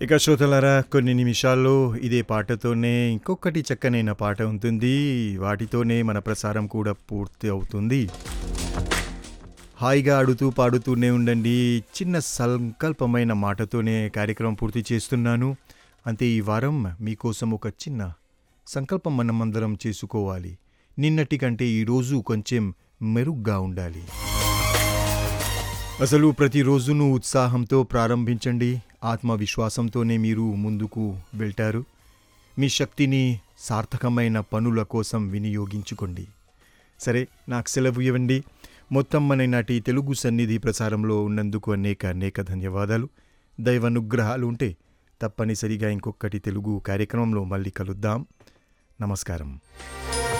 ఇక శ్రోతలారా కొన్ని నిమిషాల్లో ఇదే పాటతోనే ఇంకొకటి చక్కనైన పాట ఉంటుంది వాటితోనే మన ప్రసారం కూడా పూర్తి అవుతుంది హాయిగా ఆడుతూ పాడుతూనే ఉండండి చిన్న సంకల్పమైన మాటతోనే కార్యక్రమం పూర్తి చేస్తున్నాను అంతే ఈ వారం మీకోసం ఒక చిన్న సంకల్పం మనమందరం చేసుకోవాలి నిన్నటి కంటే ఈరోజు కొంచెం మెరుగ్గా ఉండాలి అసలు ప్రతిరోజును ఉత్సాహంతో ప్రారంభించండి ఆత్మవిశ్వాసంతోనే మీరు ముందుకు వెళ్తారు మీ శక్తిని సార్థకమైన పనుల కోసం వినియోగించుకోండి సరే నాకు సెలవు ఇవ్వండి మొత్తం మన నాటి తెలుగు సన్నిధి ప్రసారంలో ఉన్నందుకు అనేక అనేక ధన్యవాదాలు దైవానుగ్రహాలు ఉంటే తప్పనిసరిగా ఇంకొకటి తెలుగు కార్యక్రమంలో మళ్ళీ కలుద్దాం నమస్కారం